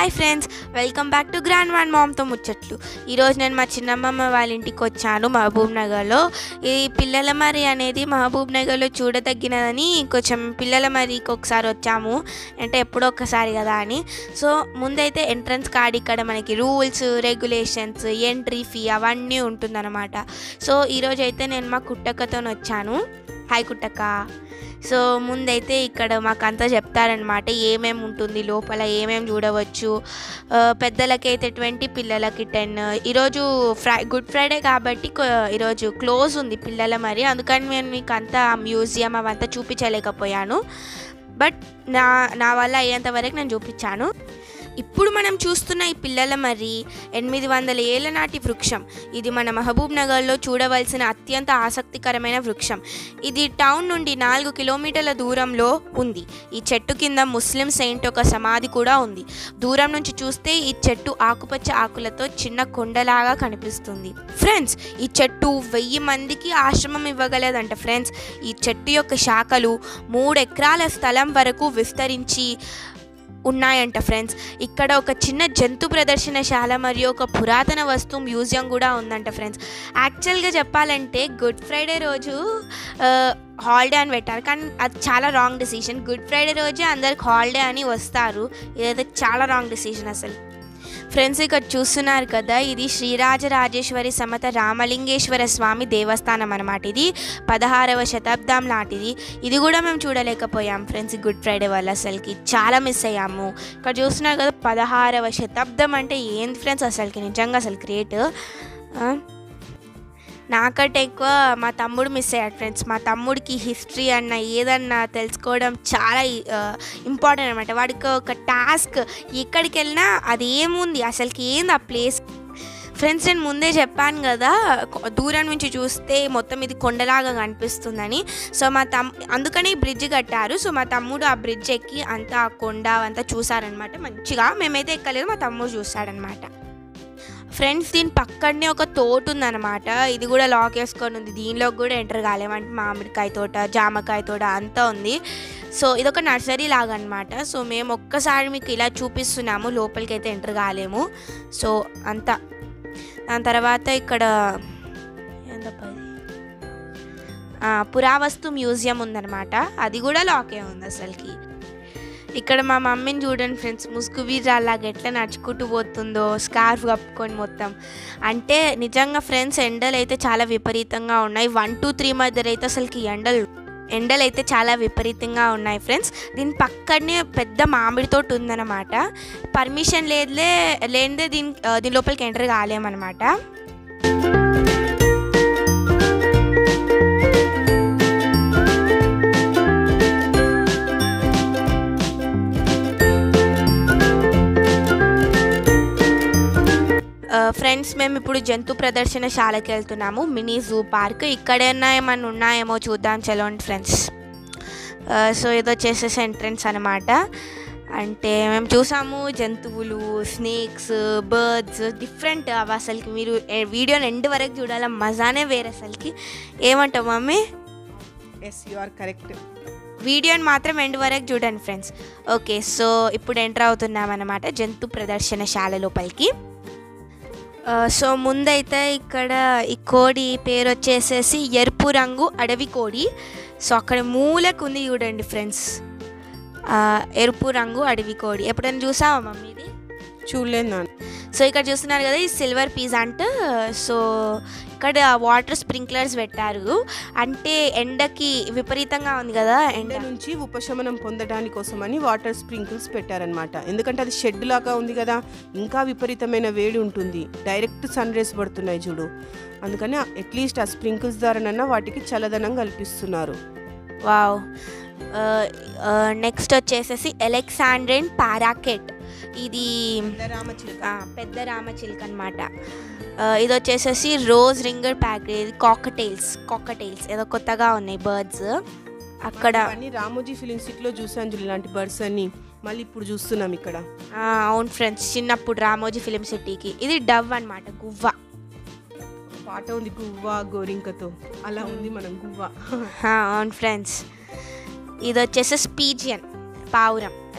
Hi friends welcome back to grand one మామ్తో ముచ్చట్లు ఈరోజు నేను మా చిన్నమ్మమ్మ వాళ్ళ ఇంటికి వచ్చాను మహబూబ్ నగర్లో ఈ పిల్లల మరి అనేది మహబూబ్ నగర్లో చూడదగినదని కొంచెం పిల్లల మరికి ఒకసారి వచ్చాము అంటే ఎప్పుడో ఒక్కసారి కదా అని సో ముందైతే ఎంట్రన్స్ కార్డ్ ఇక్కడ మనకి రూల్స్ రెగ్యులేషన్స్ ఎంట్రీ ఫీ అవన్నీ ఉంటుందన్నమాట సో ఈరోజు అయితే నేను మా కుట్టక్కతో వచ్చాను హాయ్ కుట్టక్క సో ముందైతే ఇక్కడ మాకు అంతా చెప్తారనమాట ఏమేమి ఉంటుంది లోపల ఏమేమి చూడవచ్చు ఆ, పెద్దలకైతే ట్వంటీ పిల్లలకి టెన్ ఈరోజు ఫ్రై గుడ్ ఫ్రైడే కాబట్టి కొ- ఈరోజు క్లోజ్ ఉంది పిల్లల మరి అందుకని నేను మీకు అంతా మ్యూజియం అవంతా చూపించలేకపోయాను బట్ నా నా వల్ల అయ్యేంత వరకు నేను చూపించాను ఇప్పుడు మనం చూస్తున్న ఈ పిల్లల మరి ఎనిమిది వందల ఏళ్ల నాటి వృక్షం ఇది మన మహబూబ్ నగర్లో చూడవలసిన అత్యంత ఆసక్తికరమైన వృక్షం ఇది టౌన్ నుండి నాలుగు కిలోమీటర్ల దూరంలో ఉంది ఈ చెట్టు కింద ముస్లిం సెయింట్ ఒక సమాధి కూడా ఉంది దూరం నుంచి చూస్తే ఈ చెట్టు ఆకుపచ్చ ఆకులతో చిన్న కొండలాగా కనిపిస్తుంది ఫ్రెండ్స్ ఈ చెట్టు వెయ్యి మందికి ఆశ్రమం ఇవ్వగలదంట ఫ్రెండ్స్ ఈ చెట్టు యొక్క శాఖలు మూడు ఎకరాల స్థలం వరకు విస్తరించి ఉన్నాయంట ఫ్రెండ్స్ ఇక్కడ ఒక చిన్న జంతు ప్రదర్శనశాల మరియు ఒక పురాతన వస్తు మ్యూజియం కూడా ఉందంట ఫ్రెండ్స్ యాక్చువల్గా చెప్పాలంటే గుడ్ ఫ్రైడే రోజు హాలిడే అని పెట్టారు కానీ అది చాలా రాంగ్ డెసిషన్ గుడ్ ఫ్రైడే రోజే అందరికి హాలిడే అని వస్తారు ఇదైతే చాలా రాంగ్ డెసిషన్ అసలు ఫ్రెండ్స్ ఇక్కడ చూస్తున్నారు కదా ఇది శ్రీరాజరాజేశ్వరి సమత రామలింగేశ్వర స్వామి దేవస్థానం అనమాట ఇది పదహారవ శతాబ్దం నాటిది ఇది కూడా మేము చూడలేకపోయాం ఫ్రెండ్స్ ఈ గుడ్ ఫ్రైడే వల్ల అసలుకి చాలా మిస్ అయ్యాము ఇక్కడ చూస్తున్నారు కదా పదహారవ శతాబ్దం అంటే ఏంది ఫ్రెండ్స్ అసలుకి నిజంగా అసలు గ్రేట్ నాకంటే ఎక్కువ మా తమ్ముడు మిస్ అయ్యాడు ఫ్రెండ్స్ మా తమ్ముడికి హిస్టరీ అన్న ఏదన్నా తెలుసుకోవడం చాలా ఇంపార్టెంట్ అనమాట వాడికి ఒక టాస్క్ ఎక్కడికి వెళ్ళినా అది ఏముంది అసలుకి ఏంది ఆ ప్లేస్ ఫ్రెండ్స్ నేను ముందే చెప్పాను కదా కొ- దూరం నుంచి చూస్తే మొత్తం ఇది కొండలాగా కనిపిస్తుందని సో మా తమ్ అందుకని ఈ బ్రిడ్జ్ కట్టారు సో మా తమ్ముడు ఆ బ్రిడ్జ్ ఎక్కి అంతా ఆ కొండ అంతా చూసారనమాట మంచిగా మేమైతే ఎక్కలేదు మా తమ్ముడు చూసాడనమాట ఫ్రెండ్స్ దీని పక్కనే ఒక తోట ఉందన్నమాట ఇది కూడా లాక్ వేసుకొని ఉంది దీనిలోకి కూడా ఎంటర్ కాలేమంటే మామిడికాయ తోట జామకాయ తోట అంతా ఉంది సో ఇదొక నర్సరీ లాగా అనమాట సో మేము ఒక్కసారి మీకు ఇలా చూపిస్తున్నాము లోపలికి అయితే ఎంటర్ కాలేము సో అంతా దాని తర్వాత ఇక్కడ ఏందబ్బా ఇది? ఆ, పురావస్తు మ్యూజియం ఉందన్నమాట అది కూడా లాకే ఉంది అసలుకి ఇక్కడ మా మమ్మీని చూడండి ఫ్రెండ్స్ ముసుగు వీరాలాగా ఎట్లా నడుచుకుంటూ పోతుందో స్కార్ఫ్ కప్పుకొని మొత్తం అంటే నిజంగా ఫ్రెండ్స్ ఎండలు అయితే చాలా విపరీతంగా ఉన్నాయి వన్ టూ త్రీ మధ్య అయితే అసలుకి ఎండలు ఎండలు అయితే చాలా విపరీతంగా ఉన్నాయి ఫ్రెండ్స్ దీని పక్కనే పెద్ద మామిడి తోట ఉందన్నమాట పర్మిషన్ లేదులే లేనిదే దీని ఆ, దీని లోపలికి ఎంటర్ కాలేమన్నమాట ఫ్రెండ్స్ మేము ఇప్పుడు జంతు ప్రదర్శనశాలకి వెళ్తున్నాము మినీ జూ పార్క్ ఇక్కడైనా ఏమన్నా ఉన్నాయేమో చూద్దాం చలోండి ఫ్రెండ్స్ సో ఇది వచ్చేసేసి ఎంట్రన్స్ అనమాట అంటే మేము చూసాము జంతువులు స్నేక్స్ బర్డ్స్ డిఫరెంట్ అవి అసలుకి మీరు ఏ- వీడియోని ఎండ్ వరకు చూడాలి మజానే వేరే అసలుకి ఏమంటావు mummy yes you are correct వీడియోని మాత్రం ఎండ్ వరకు చూడండి ఫ్రెండ్స్ ఓకే సో ఇప్పుడు ఎంటర్ అవుతున్నాం అనమాట జంతు ప్రదర్శనశాల లోపలికి ఆ, సో ముందైతే ఇక్కడ ఈ కోడి పేరు వచ్చేసేసి ఎరుపు రంగు అడవి కోడి సో అక్కడ మూలకు ఉంది చూడండి ఫ్రెండ్స్ ఆ, ఎరుపు రంగు అడవి కోడి ఎప్పుడైనా చూసావా మమ్మీ ఇది చూడలేదు నాన్న సో ఇక్కడ చూస్తున్నారు కదా ఈ సిల్వర్ పీస్ అంటే సో ఇక్కడ వాటర్ స్ప్రింక్లర్స్ పెట్టారు అంటే ఎండకి విపరీతంగా ఉంది కదా ఎండ ఎండ నుంచి ఉపశమనం పొందడానికి కోసమని వాటర్ స్ప్రింకిల్స్ పెట్టారనమాట ఎందుకంటే అది షెడ్ లాగా ఉంది కదా ఇంకా విపరీతమైన వేడి ఉంటుంది డైరెక్ట్ సన్ రేస్ పడుతున్నాయి చూడు అందుకని అట్లీస్ట్ ఆ స్ప్రింకిల్స్ ద్వారానన్నా వాటికి చల్లదనం కల్పిస్తున్నారు వావ్ నెక్స్ట్ వచ్చేసేసి ఎలెక్సాండ్రిన్ పారాకెట్ ఇది ఆ, పెద్ద రామచిలుక అనమాట ఇది వచ్చేసేసి రోజ్ రింగర్ ప్యాక్ ఇది కాకటైల్స్ కాకటైల్స్ ఏదో కొత్తగా ఉన్నాయి బర్డ్స్ అక్కడ అన్ని రామోజీ ఫిలిం సిటీలో చూసాను చూడు ఇలాంటి బర్డ్స్ అన్ని మళ్ళీ ఇప్పుడు చూస్తున్నాం ఇక్కడ ఆ, అవును ఫ్రెండ్స్ చిన్నప్పుడు రామోజీ ఫిలిం సిటీకి ఇది డవ్ అనమాట గువ్వ పాట ఉంది గువ్వ గోరింకతో అలా ఉంది మనం గువ్వ ఆ, అవును ఫ్రెండ్స్ ఇది వచ్చేసి స్పీజియన్ పావురం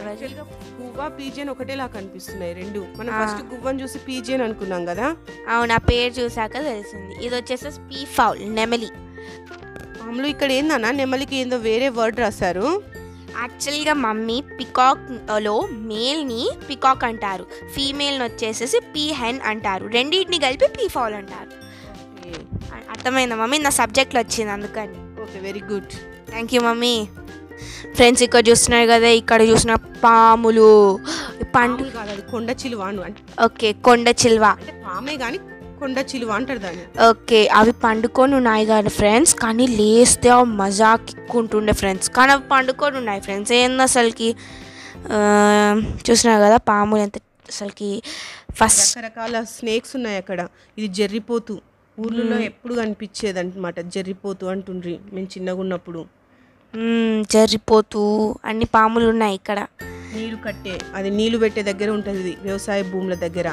యాక్చువల్గా గువ్వ పీజియన్ ఒకటేలా కనిపిస్తున్నాయి రెండు మనం ఆ. ఫస్ట్ గువ్వని చూసి పీజియన్ అనుకున్నాం కదా అవును ఆ పేరు చూసాక తెలిసింది ఇది వచ్చేసి పీ ఫౌల్ నెమలి మామూలు ఇక్కడ ఏందన్నా నెమలికి ఏందో వేరే వర్డ్ రాశారు యాక్చువల్గా మమ్మీ పికాక్ లో మేల్ని పికాక్ అంటారు ఫీమేల్ని వచ్చేసేసి పీ హెన్ అంటారు రెండింటిని కలిపి పీ ఫౌల్ అంటారు అ- అర్థమైందా మమ్మీ నా సబ్జెక్ట్లో వచ్చింది అందుకని okay very good thank you mummy friends ఇక్కడ చూస్తున్నారు కదా ఇక్కడ చూసిన పాములు పండు కాదు అది కొండ చిలువాను అంటే ఓకే కొండ చిల్వ అంటే పామే కానీ కొండ చిలువ అంటారు దాన్ని ఓకే అవి పండుకొని ఉన్నాయి కానీ ఫ్రెండ్స్ కానీ లేస్తే ఆ మజా కిక్కుంటుండే ఫ్రెండ్స్ కానీ అవి పండుకొని ఉన్నాయి ఫ్రెండ్స్ ఏంది అసలుకి ఆ, చూసినారు కదా పాములు ఎంత అసలుకి ఫస్ట్ రకరకాల స్నేక్స్ ఉన్నాయి అక్కడ ఇది జర్రిపోతు ఊర్లలో ఎప్పుడు కనిపించేది అనమాట జర్రిపోతు అంటుండ్రి మేము చిన్నగా ఉన్నప్పుడు జరిపోతూ అన్ని పాములు ఉన్నాయి ఇక్కడ నీళ్లు కట్టే అది నీళ్లు పెట్టే దగ్గర ఉంటుంది ఇది వ్యవసాయ భూముల దగ్గర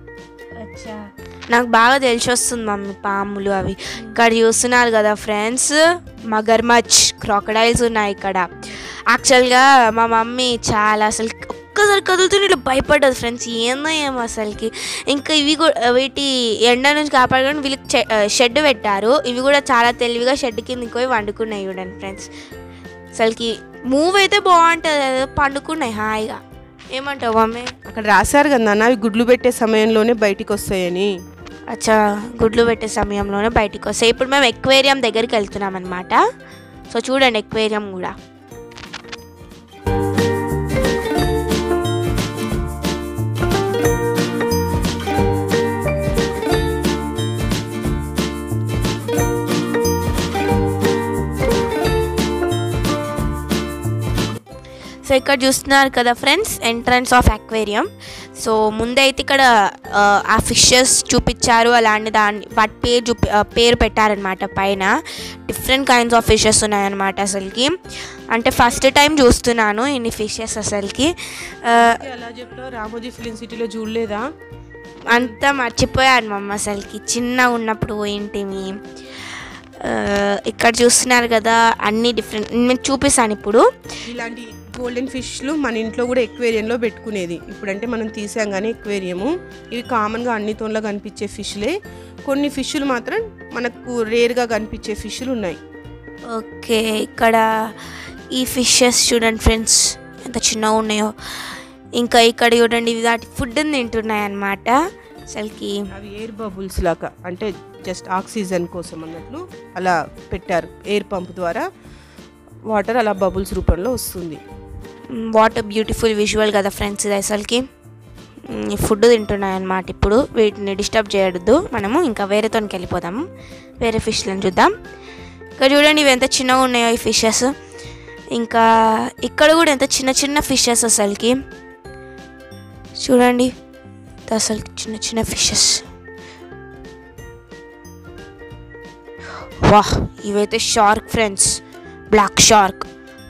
నాకు బాగా తెలిసి వస్తుంది మమ్మీ పాములు అవి ఇక్కడ చూస్తున్నారు కదా ఫ్రెండ్స్ మగర్మచ్ క్రాకడైల్స్ ఉన్నాయి ఇక్కడ యాక్చువల్గా మా మమ్మీ చాలా అసలు ఒక్కసారి కదులుతూనే ఇట్లా భయపడ్డది ఫ్రెండ్స్ ఏందో ఏమో అసలుకి ఇంకా ఇవి కూడా వీటి ఎండ నుంచి కాపాడుకొని వీళ్ళకి షెడ్ పెట్టారు ఇవి కూడా చాలా తెలివిగా షెడ్ కిందకి పోయి వండుకున్నాయి చూడండి ఫ్రెండ్స్ అసలుకి మూవ్ అయితే బాగుంటుంది ఏదో పండుకున్నాయి హాయిగా ఏమంటావు మమ్మీ అక్కడ రాశారు కదా నాన్న అవి గుడ్లు పెట్టే సమయంలోనే బయటికి వస్తాయని అచ్చా గుడ్లు పెట్టే సమయంలోనే బయటికి వస్తాయి ఇప్పుడు మేము ఎక్వేరియం దగ్గరికి వెళ్తున్నాం అనమాట సో చూడండి ఎక్వేరియం కూడా సో ఇక్కడ చూస్తున్నారు కదా friends entrance of aquarium so ముందైతే ఇక్కడ ఆ, ఆ ఫిషెస్ చూపించారు అలాంటి దాన్ని వాటి పేరు చూపి ఆ, పేరు పెట్టారనమాట పైన డిఫరెంట్ కైండ్స్ ఆఫ్ ఫిషెస్ ఉన్నాయన్నమాట అసలుకి అంటే ఫస్ట్ టైం చూస్తున్నాను ఇన్ని ఫిషెస్ అసలుకి ఆ, అలా చెప్తావు రామోజీ ఫిలిం సిటీలో చూడలేదా అంతా మర్చిపోయాను మమ్మ అసలుకి చిన్నగా ఉన్నప్పుడు ఏంటివి ఆ, ఇక్కడ చూస్తున్నారు కదా అన్ని డిఫరెంట్ నేను చూపిస్తాను ఇప్పుడు ఇలాంటి గోల్డెన్ ఫిష్లు మన ఇంట్లో కూడా ఎక్వేరియంలో పెట్టుకునేది ఇప్పుడంటే మనం తీసాం కానీ ఎక్వేరియము ఇవి కామన్గా అన్ని తోన్లో కనిపించే ఫిష్లే కొన్ని ఫిష్లు మాత్రం మనకు రేర్గా కనిపించే ఫిష్లు ఉన్నాయి ఓకే ఇక్కడ ఈ ఫిషెస్ చూడండి ఫ్రెండ్స్ ఎంత చిన్నగా ఉన్నాయో ఇంకా ఇక్కడ చూడండి ఇవి వాటి ఫుడ్ తింటున్నాయి అన్నమాట అసలుకి అవి ఎయిర్ బబుల్స్ లాగా అంటే జస్ట్ ఆక్సిజన్ కోసం అన్నట్లు అలా పెట్టారు ఎయిర్ పంప్ ద్వారా వాటర్ అలా బబుల్స్ రూపంలో వస్తుంది వాట్ బ్యూటిఫుల్ విజువల్ కదా ఫ్రెండ్స్ ఇది అసలుకి మ్, ఈ ఫుడ్ తింటున్నాయి అన్నమాట ఇప్పుడు వీటిని డిస్టర్బ్ చేయొద్దు మనము ఇంకా వేరేతోనికి వెళ్ళిపోదాము వేరే ఫిష్లను చూద్దాం ఇక్కడ చూడండి ఇవి ఎంత చిన్నగా ఉన్నాయో ఈ ఫిషెస్ ఇంకా ఇక్కడ కూడా ఎంత చిన్న చిన్న ఫిషెస్ అసలుకి చూడండి ఇది అసలు చిన్న చిన్న ఫిషెస్ వాహ్ ఇవైతే shark friends black shark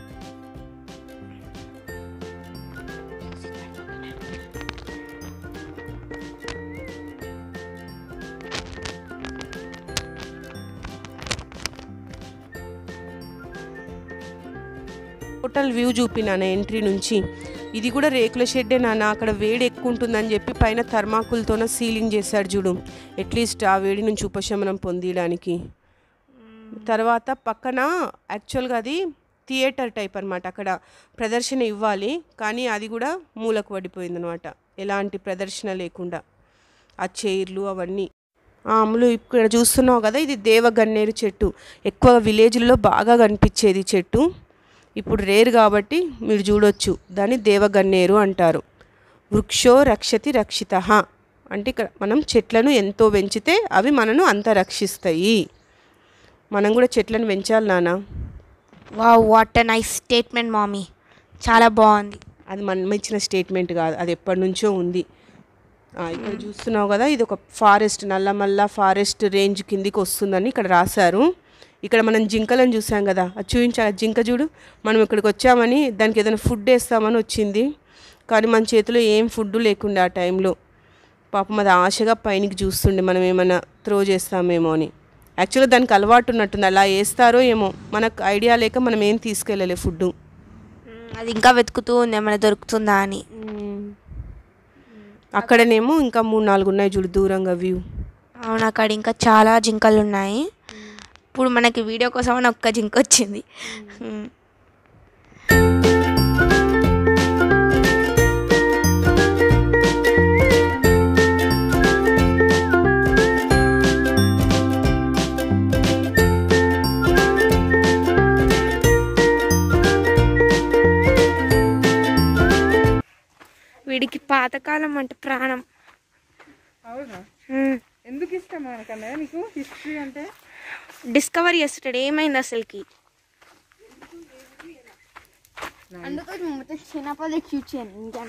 total view చూపినాను ఎంట్రీ నుంచి ఇది కూడా రేకుల షెడ్డే నాన్న అక్కడ వేడి ఎక్కువ ఉంటుందని చెప్పి పైన థర్మాకులతోన సీలింగ్ చేశాడు చూడు అట్లీస్ట్ ఆ వేడి నుంచి ఉపశమనం పొందడానికి తర్వాత పక్కన యాక్చువల్గా అది థియేటర్ టైప్ అనమాట అక్కడ ప్రదర్శన ఇవ్వాలి కానీ అది కూడా మూలకు పడిపోయింది అనమాట ఎలాంటి ప్రదర్శన లేకుండా ఆ చైర్లు అవన్నీ ఆ, అమ్ములు ఇక్కడ చూస్తున్నావు కదా ఇది దేవగన్నేరు చెట్టు ఎక్కువ విలేజ్లలో బాగా కనిపించేది ఈ చెట్టు ఇప్పుడు రేర్ కాబట్టి మీరు చూడొచ్చు దాన్ని దేవగన్నేరు అంటారు వృక్షో రక్షతి రక్షిత అంటే ఇక్కడ మనం చెట్లను ఎంతో పెంచితే అవి మనను అంత రక్షిస్తాయి మనం కూడా చెట్లను పెంచాలి నాన్న వా what a nice statement mummy చాలా బాగుంది అది మనం ఇచ్చిన స్టేట్మెంట్ కాదు అది ఎప్పటి నుంచో ఉంది ఆ, ఇక్కడ చూస్తున్నావు కదా ఇది ఒక ఫారెస్ట్ నల్లమల్ల ఫారెస్ట్ రేంజ్ కిందికి వస్తుందని ఇక్కడ రాశారు ఇక్కడ మనం జింకలను చూసాం కదా అది చూపించా జింక చూడు మనం ఇక్కడికి వచ్చామని దానికి ఏదైనా ఫుడ్ వేస్తామని వచ్చింది కానీ మన చేతిలో ఏం ఫుడ్ లేకుండే ఆ టైంలో పాపం అది ఆశగా పైనకి చూస్తుండే మనం ఏమైనా త్రో చేస్తామేమో అని యాక్చువల్గా దానికి అలవాటు ఉన్నట్టుంది అలా వేస్తారో ఏమో మనకు ఐడియా లేక మనం ఏం తీసుకెళ్ళలే ఫుడ్ అది ఇంకా వెతుకుతూ ఉంది ఏమైనా దొరుకుతుందా అని అక్కడనేమో ఇంకా మూడు నాలుగు ఉన్నాయి చూడు దూరంగా వ్యూ అవును అక్కడ ఇంకా చాలా జింకలు ఉన్నాయి ఇప్పుడు మనకి వీడియో కోసం అని ఒక్క జింక వచ్చింది మ్మ్. వీడికి పాతకాలం అంటే ప్రాణం అవునా మ్మ్. ఎందుకు ఇష్టం మనకన్నా నీకు హిస్టరీ అంటే డిస్కవర్ చేస్తాడు ఏమైంది అసలుకి అందుకోసం మొత్తం చిన్నపల్లి చూచాను ఇంకా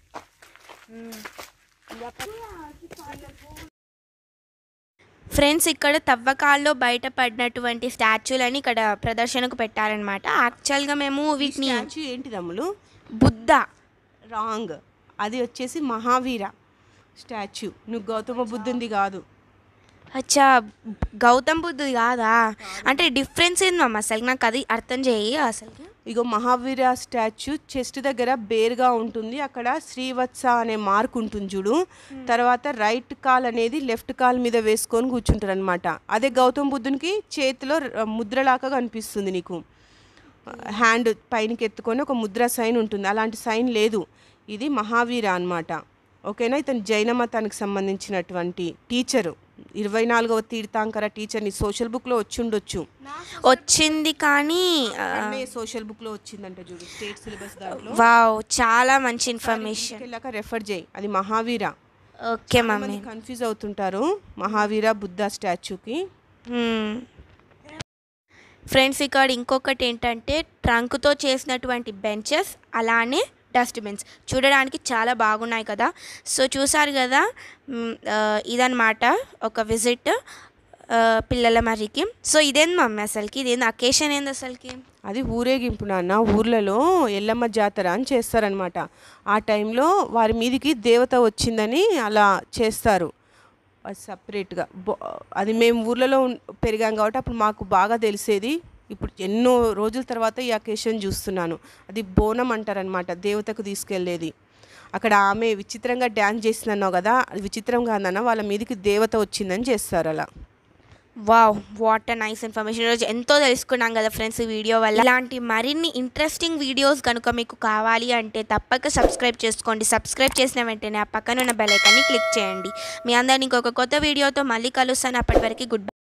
ఫ్రెండ్స్ ఇక్కడ తవ్వకాల్లో బయటపడినటువంటి స్టాచ్యూలని ఇక్కడ ప్రదర్శనకు పెట్టారనమాట యాక్చువల్గా మేము వీటిని స్టాచ్యూ ఏంటి తమ్ముడు బుద్ధ రాంగ్ అది వచ్చేసి మహావీర స్టాచ్యూ నువ్వు గౌతమ బుద్ధుంది కాదు అచ్చా గౌతమ్ బుద్ధుది కాదా అంటే డిఫరెన్స్ ఏంది మమ్మ అసలు నాకు అది అర్థం చేయి అసలు ఇగో మహావీర స్టాచ్యూ చెస్ట్ దగ్గర బేర్గా ఉంటుంది అక్కడ శ్రీవత్స అనే మార్క్ ఉంటుంది చూడు తర్వాత రైట్ కాల్ అనేది లెఫ్ట్ కాల్ మీద వేసుకొని కూర్చుంటారు అనమాట అదే గౌతమ బుద్ధునికి చేతిలో ర- ముద్రలాగా కనిపిస్తుంది నీకు హ్యాండ్ పైనకి ఎత్తుకొని ఒక ముద్ర సైన్ ఉంటుంది అలాంటి సైన్ లేదు ఇది మహావీర అన్నమాట ఓకేనా ఇతను జైన మతానికి సంబంధించినటువంటి టీచరు ఇరవై నాలుగవ తీర్థాంకర టీచర్ నీ సోషల్ బుక్లో వచ్చి ఉండొచ్చు వచ్చింది కానీ ఆ, సోషల్ బుక్లో వచ్చిందంట చూడు స్టేట్ సిలబస్ దాంట్లో వావ్ చాలా మంచి ఇన్ఫర్మేషన్ వెళ్ళాక రెఫర్ చేయి అది మహావీర ఓకే మమ్మీ కన్ఫ్యూజ్ అవుతుంటారు మహావీర బుద్ధ స్టాచ్యూకి ఫ్రెండ్స్ ఇక్కడ ఇంకొకటి ఏంటంటే ట్రంక్తో చేసినటువంటి బెంచెస్ అలానే డస్ట్బిన్స్ చూడడానికి చాలా బాగున్నాయి కదా సో చూసారు కదా మ్, ఆ, ఇదన్నమాట ఒక విజిట్ పిల్లల మరికి సో ఇదేంది మమ్మీ అసలుకి ఇదేంది అకేషన్ ఏంది అసలుకి అది ఊరేగింపు నాన్న ఊర్లలో ఎల్లమ్మ జాతర అని చేస్తారనమాట ఆ టైంలో వారి మీదికి దేవత వచ్చిందని అలా చేస్తారు అది సపరేట్గా బో- అది మేము ఊర్లలో ఉన్- పెరిగాం కాబట్టి అప్పుడు మాకు బాగా తెలిసేది ఇప్పుడు ఎన్నో రోజుల తర్వాత ఈ అకేషన్ చూస్తున్నాను అది బోనం అంటారనమాట దేవతకు తీసుకెళ్ళేది అక్కడ ఆమె విచిత్రంగా డ్యాన్స్ చేసిందన్నావు కదా అది విచిత్రం కాదన్న వాళ్ళ మీదికి దేవత వచ్చిందని చేస్తారు అలా wow what a nice information ఈరోజు ఎంతో తెలుసుకున్నాం కదా ఫ్రెండ్స్ ఈ వీడియో వల్ల ఇలాంటి మరిన్ని ఇంట్రెస్టింగ్ వీడియోస్ కనుక మీకు కావాలి అంటే తప్పక సబ్స్క్రైబ్ చేసుకోండి సబ్స్క్రైబ్ చేసిన వెంటనే ఆ పక్కన ఉన్న బెల్ ఐకాన్ని క్లిక్ చేయండి మీ అందరిని ఇంకొక కొత్త వీడియోతో మళ్ళీ కలుస్తాను అప్పటి వరకు గుడ్